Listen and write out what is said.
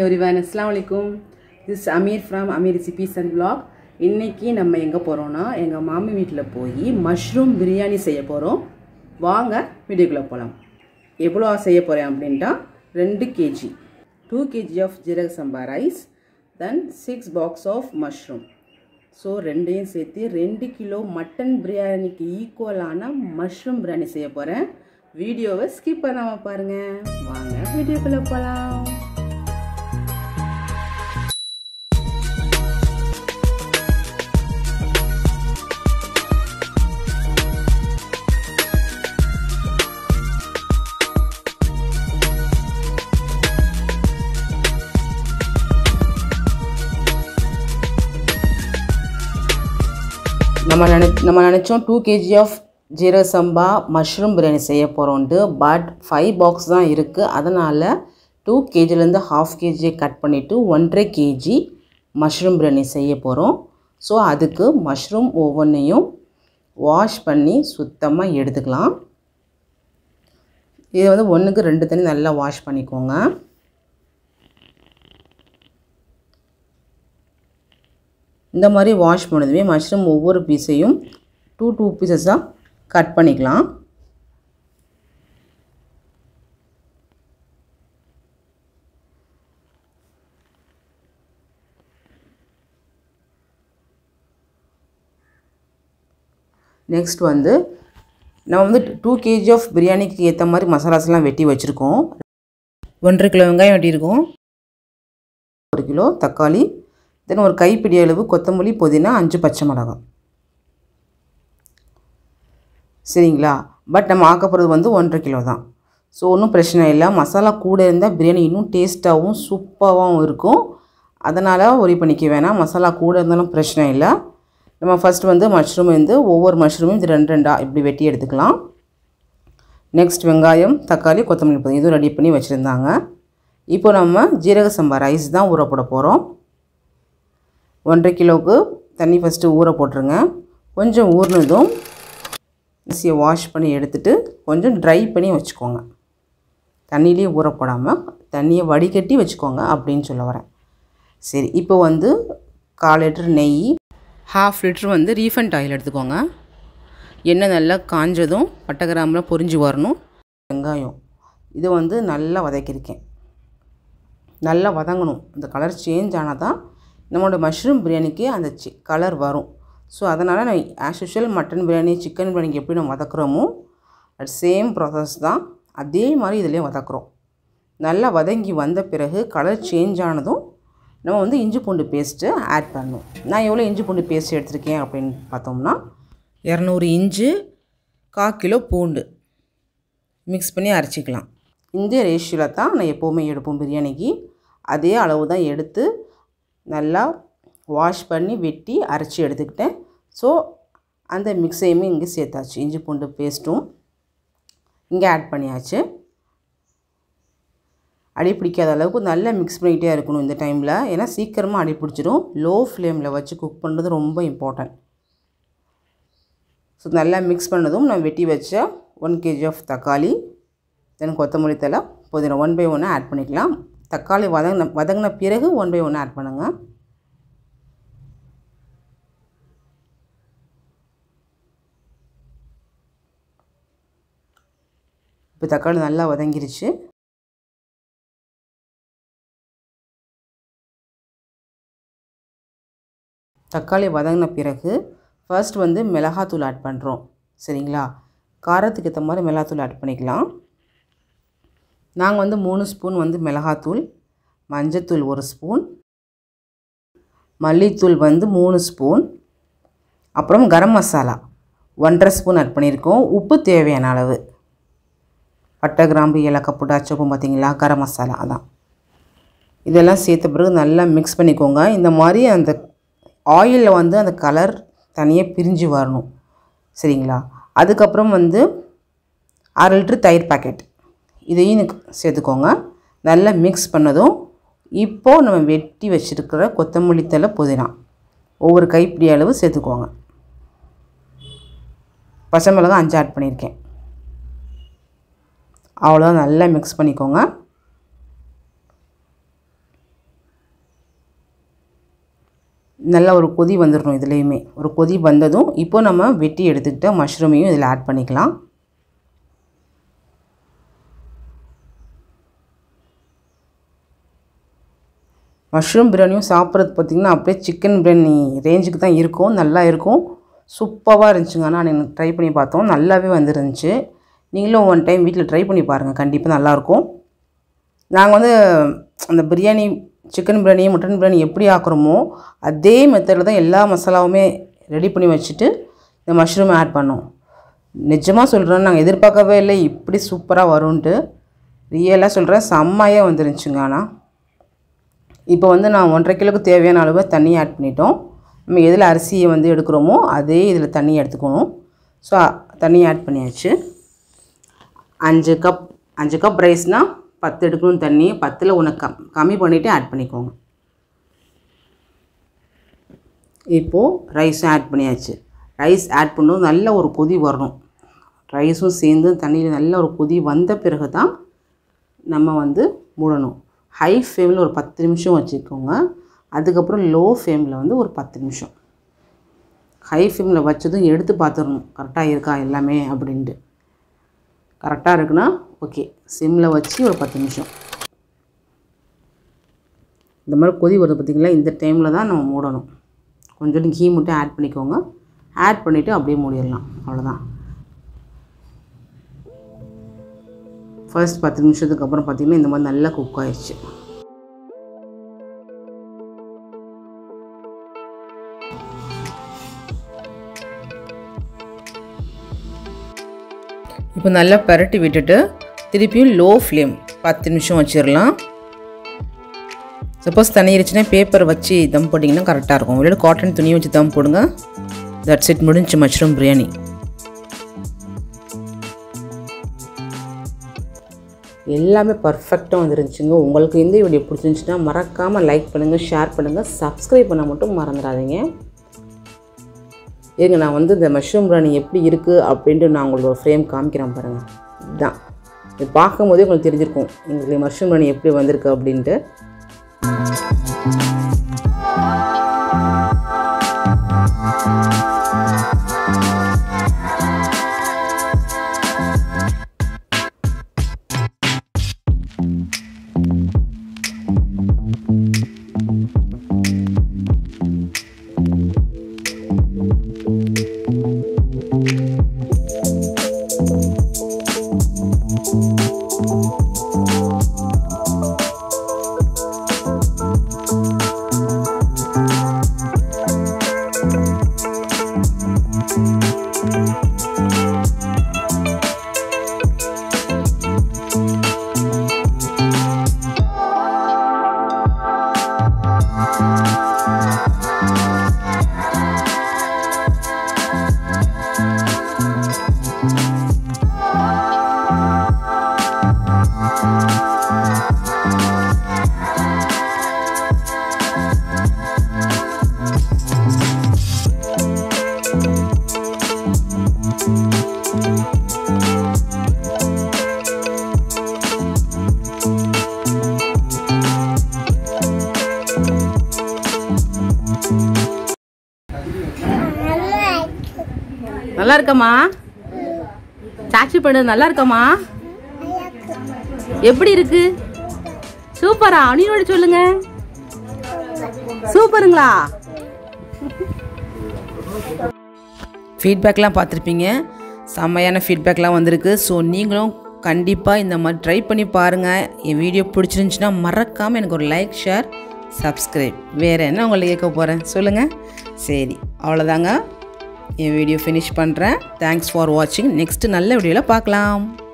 everyone அஸ்லாம் வலைக்கும் this Ameer from Ameer recipes and blog இன்னைக்கு நம்ம எங்கே போகிறோம்னா எங்கள் மாமி வீட்டில் போய் மஷ்ரூம் பிரியாணி செய்ய போகிறோம் வாங்க வீடியோக்குள்ளே போகலாம் எவ்வளோ செய்ய போகிறேன் அப்படின்ட்டா ரெண்டு KG two KG of jeeraga samba rice then six packs of mushroom so ரெண்டையும் சேர்த்து ரெண்டு கிலோ மட்டன் பிரியாணிக்கு ஈக்குவலான மஷ்ரூம் பிரியாணி செய்ய போகிறேன் வீடியோவை ஸ்கிப் பண்ணாமல் பாருங்கள் வாங்க வீடியோக்குள்ளே போகலாம் நம்ம நினை நம்ம நினச்சோம் டூ கேஜி ஆஃப் ஜீரக சம்பா மஷ்ரூம் பிரியாணி செய்ய போகிறோன்ட்டு பட் ஃபைவ் பாக்ஸ் தான் இருக்குது அதனால் டூ கேஜிலேருந்து ஹாஃப் கேஜியை கட் பண்ணிவிட்டு ஒன்றரை கேஜி மஷ்ரூம் பிரியாணி செய்ய போகிறோம் ஸோ அதுக்கு மஷ்ரூம் ஒவ்வொன்றையும் வாஷ் பண்ணி சுத்தமாக எடுத்துக்கலாம் இதை வந்து ஒன்றுக்கு ரெண்டு தண்ணி நல்லா வாஷ் பண்ணிக்கோங்க இந்த மாதிரி வாஷ் பண்ணதுமே மஷ்ரூம் ஒவ்வொரு பீஸையும் டூ டூ பீசஸாக கட் பண்ணிக்கலாம் நெக்ஸ்ட் வந்து நம்ம வந்து டூ கேஜி ஆஃப் பிரியாணிக்கு ஏற்ற மாதிரி மசாலாஸ்லாம் வெட்டி வச்சுருக்கோம் ஒன்றரை கிலோ வெங்காயம் வெட்டியிருக்கோம் ஒரு கிலோ தக்காளி தென் ஒரு கைப்பிடி அளவு கொத்தமல்லி புதினா அஞ்சு பச்சை மிளகாய் சரிங்களா பட் நம்ம ஆக்க போகிறது வந்து ஒன்றரை கிலோ தான் ஸோ ஒன்றும் பிரச்சனை இல்லை மசாலா கூட இருந்தால் பிரியாணி இன்னும் டேஸ்ட்டாகவும் சூப்பராகவும் இருக்கும் அதனால் ஒரி பண்ணிக்க வேணாம் மசாலா கூட இருந்தாலும் பிரச்சனை இல்லை நம்ம ஃபஸ்ட் வந்து மஷ்ரூம் வந்து ஒவ்வொரு மஷ்ரூமும் இது ரெண்டு ரெண்டாக இப்படி வெட்டி எடுத்துக்கலாம் நெக்ஸ்ட் வெங்காயம் தக்காளி கொத்தமல்லி புதினா இதுவும் ரெடி பண்ணி வச்சுருந்தாங்க இப்போ நம்ம ஜீரக சம்பா ரைஸ் தான் ஊற போட போகிறோம் ஒன்றரை கிலோவுக்கு தண்ணி ஃபஸ்ட்டு ஊற போட்டுருங்க கொஞ்சம் ஊறினதும் அரிசியை வாஷ் பண்ணி எடுத்துகிட்டு கொஞ்சம் ட்ரை பண்ணி வச்சுக்கோங்க தண்ணியிலே ஊற போடாமல் தண்ணியை வடிகட்டி வச்சுக்கோங்க அப்படின்னு சொல்ல வரேன் சரி இப்போ வந்து கால் லிட்டர் நெய் ஹாஃப் லிட்டர் வந்து ரீஃபண்ட் ஆயில் எடுத்துக்கோங்க எண்ணெய் நல்லா காஞ்சதும் பட்டை கிராமில் பொரிஞ்சு வரணும் வெங்காயம் இதை வந்து நல்லா வதக்கியிருக்கேன் நல்லா வதங்கணும் இந்த கலர் சேஞ்ச் ஆனால் தான் நம்மளோட மஷ்ரூம் பிரியாணிக்கு அந்த சி கலர் வரும் ஸோ அதனால் நான் as usual mutton biryani chicken பிரியாணிக்கு எப்படி நம்ம வதக்குறோமோ அது சேம் ப்ராசஸ் தான் அதே மாதிரி இதுலேயும் வதக்குறோம் நல்லா வதங்கி வந்த பிறகு கலர் சேஞ்ச் ஆனதும் நம்ம வந்து இஞ்சி பூண்டு பேஸ்ட்டு ஆட் பண்ணணும் நான் எவ்வளோ இஞ்சி பூண்டு பேஸ்ட் எடுத்திருக்கேன் அப்படின்னு பார்த்தோம்னா இரநூறு இஞ்சி கால் கிலோ பூண்டு மிக்ஸ் பண்ணி அரைச்சிக்கலாம் இந்த ரேஷியோவில் தான் நான் எப்போவுமே எடுப்போம் பிரியாணிக்கு அதே அளவு தான் எடுத்து நல்லா வாஷ் பண்ணி வெட்டி அரைச்சி எடுத்துக்கிட்டேன் ஸோ அந்த மிக்ஸையுமே இங்கே சேர்த்தாச்சு இஞ்சி பூண்டு பேஸ்ட்டும் இங்கே ஆட் பண்ணியாச்சு அடி பிடிக்காத அளவுக்கு நல்லா மிக்ஸ் பண்ணிக்கிட்டே இருக்கணும் இந்த டைமில் ஏன்னா சீக்கிரமாக அடி பிடிச்சிடும் லோ ஃப்ளேமில் வச்சு குக் பண்ணுறது ரொம்ப இம்பார்ட்டன்ட் ஸோ நல்லா மிக்ஸ் பண்ணதும் நான் வெட்டி வச்ச ஒன் கேஜி ஆஃப் தக்காளி தென் கொத்தமல்லி தலை புதினா ஒன் பை ஒன்று ஆட் பண்ணிக்கலாம் தக்காளி வதங்கின வதங்கின பிறகு ஒன் பை ஒன்று ஆட் பண்ணுங்கள் இப்போ தக்காளி நல்லா வதங்கிருச்சு தக்காளி வதங்கின பிறகு ஃபர்ஸ்ட் வந்து மிளகாத்தூள் ஆட் பண்ணுறோம் சரிங்களா காரத்துக்கு ஏற்ற மாதிரி மிளகாத்தூள் ஆட் பண்ணிக்கலாம் நாங்கள் வந்து மூணு ஸ்பூன் வந்து மிளகாத்தூள் மஞ்சத்தூள் ஒரு ஸ்பூன் மல்லித்தூள் வந்து மூணு ஸ்பூன் அப்புறம் கரம் மசாலா ஒன்றரை ஸ்பூன் ஆட் பண்ணியிருக்கோம் உப்பு தேவையான அளவு பட்டை கிராம்பு ஏலக்காய் போட்டு அச்சப்போம் பார்த்தீங்களா கரம் மசாலா அதான் இதெல்லாம் சேர்த்த பிறகு நல்லா மிக்ஸ் பண்ணிக்கோங்க இந்த மாதிரி அந்த ஆயிலில் வந்து அந்த கலர் தனியாக பிரிஞ்சு வரணும் சரிங்களா அதுக்கப்புறம் வந்து அரை லிட்டர் தயிர் பாக்கெட் இதையும் சேர்த்துக்கோங்க நல்லா மிக்ஸ் பண்ணதும் இப்போது நம்ம வெட்டி வச்சுருக்கிற கொத்தமல்லி தலை புதினா ஒவ்வொரு கைப்பிடி அளவு சேர்த்துக்கோங்க பச்சை மிளகாய் அஞ்சு ஆட் பண்ணியிருக்கேன் அவ்வளோதான் நல்லா மிக்ஸ் பண்ணிக்கோங்க நல்ல ஒரு கொதி வந்துடணும் இதுலேயுமே ஒரு கொதி வந்ததும் இப்போ நம்ம வெட்டி எடுத்துக்கிட்ட மஷ்ரூமையும் இதில் ஆட் பண்ணிக்கலாம் மஷ்ரூம் பிரியாணியும் சாப்பிட்றது பார்த்திங்கன்னா அப்படியே சிக்கன் பிரியாணி ரேஞ்சுக்கு தான் இருக்கும் நல்லா இருக்கும் சூப்பராக இருந்துச்சுங்க ஆனால் நீங்கள் ட்ரை பண்ணி பார்த்தோம் நல்லாவே வந்துருந்துச்சு நீங்களும் ஒன் டைம் வீட்டில் ட்ரை பண்ணி பாருங்கள் கண்டிப்பாக நல்லாயிருக்கும் நாங்கள் வந்து அந்த பிரியாணி சிக்கன் பிரியாணி மட்டன் பிரியாணி எப்படி ஆக்குறோமோ அதே மெத்தடில் தான் எல்லா மசாலாவுமே ரெடி பண்ணி வச்சுட்டு இந்த மஷ்ரூம் ஆட் பண்ணோம் நிஜமாக சொல்கிறேன் நாங்கள் எதிர்பார்க்கவே இல்லை இப்படி சூப்பராக வரும்ன்ட்டு ரியலாக சொல்கிறேன் செம்மையாக வந்துருந்துச்சுங்க ஆனால் இப்போ வந்து நான் ஒன்றரை கிலோக்கு தேவையான அளவு தண்ணி ஆட் பண்ணிட்டோம் நம்ம எதில் அரிசியை வந்து எடுக்கிறோமோ அதே இதில் தண்ணி எடுத்துக்கணும் ஸோ தண்ணி ஆட் பண்ணியாச்சு அஞ்சு கப் அஞ்சு கப் ரைஸ்னால் பத்து எடுக்கணும் தண்ணி பத்தில் ஒன்று கம் கம்மி பண்ணிவிட்டு ஆட் பண்ணிக்கோங்க இப்போது ரைஸும் ஆட் பண்ணியாச்சு ரைஸ் ஆட் பண்ணும் நல்ல ஒரு கொதி வரணும் ரைஸும் சேர்ந்து தண்ணியில் நல்ல ஒரு கொதி வந்த பிறகு தான் நம்ம வந்து மூடணும் ஹை ஃப்ளேமில் ஒரு பத்து நிமிஷம் வச்சுக்கோங்க அதுக்கப்புறம் லோ ஃப்ளேமில் வந்து ஒரு பத்து நிமிஷம் ஹை ஃப்ளேமில் வச்சதும் எடுத்து பார்த்துடணும் கரெக்டாக இருக்கா எல்லாமே அப்படின்ட்டு கரெக்டாக இருக்குன்னா ஓகே சிம்மில் வச்சு ஒரு பத்து நிமிஷம் இந்த மாதிரி கொதி வருது பார்த்திங்களா இந்த டைமில் தான் நம்ம மூடணும் கொஞ்சோண்டு கீ மட்டும் ஆட் பண்ணிக்கோங்க ஆட் பண்ணிவிட்டு அப்படியே மூடிடலாம் அவ்வளோதான் ஃபர்ஸ்ட் பத்து நிமிஷத்துக்கு அப்புறம் பார்த்திங்கன்னா இந்த மாதிரி நல்லா குக் ஆயிடுச்சு இப்போ நல்லா பரட்டி விட்டுட்டு திருப்பியும் லோ ஃப்ளேம் பத்து நிமிஷம் வச்சிடலாம் சப்போஸ் தண்ணி இருந்துச்சுன்னா பேப்பர் வச்சு தம் போட்டிங்கன்னா கரெக்டாக இருக்கும் இல்லை காட்டன் துணியை வச்சு தம் போடுங்க தட்ஸ் இட் முடிஞ்சு மஷ்ரூம் பிரியாணி எல்லாமே பர்ஃபெக்டாக வந்துருந்துச்சுங்க உங்களுக்கு இந்த வீடியோ பிடிச்சிருந்துச்சுன்னா மறக்காமல் லைக் பண்ணுங்கள் ஷேர் பண்ணுங்கள் சப்ஸ்கிரைப் பண்ண மட்டும் மறந்துடாதீங்க இருங்க நான் வந்து இந்த மஷ்ரூம் பிரியாணி எப்படி இருக்குது அப்படின்ட்டு நான் உங்களுக்கு ஒரு ஃப்ரேம் காமிக்கிறேன் பாருங்கள் இதுதான் இது பார்க்கும்போதே உங்களுக்கு தெரிஞ்சிருக்கும் எங்களுக்கு மஷ்ரூம் பிரியாணி எப்படி வந்திருக்கு அப்படின்ட்டு நல்லா இருக்கம்மா சாட்சி பண்ணது நல்லா இருக்கம்மா எப்படி இருக்கு சூப்பரா அணியோட சொல்லுங்க சூப்பருங்களா ஃபீட்பேக்லாம் பார்த்துருப்பீங்க செம்மையான ஃபீட்பேக்லாம் வந்திருக்கு ஸோ நீங்களும் கண்டிப்பாக இந்த மாதிரி ட்ரை பண்ணி பாருங்கள் என் வீடியோ பிடிச்சிருந்துச்சுன்னா மறக்காமல் எனக்கு ஒரு லைக் ஷேர் சப்ஸ்கிரைப் வேறு என்ன உங்களை கேட்க போகிறேன் சொல்லுங்கள் சரி அவ்வளோதாங்க என் வீடியோ ஃபினிஷ் பண்ணுறேன் தேங்க்ஸ் ஃபார் வாட்சிங் நெக்ஸ்ட்டு நல்ல வீடியோவில் பார்க்கலாம்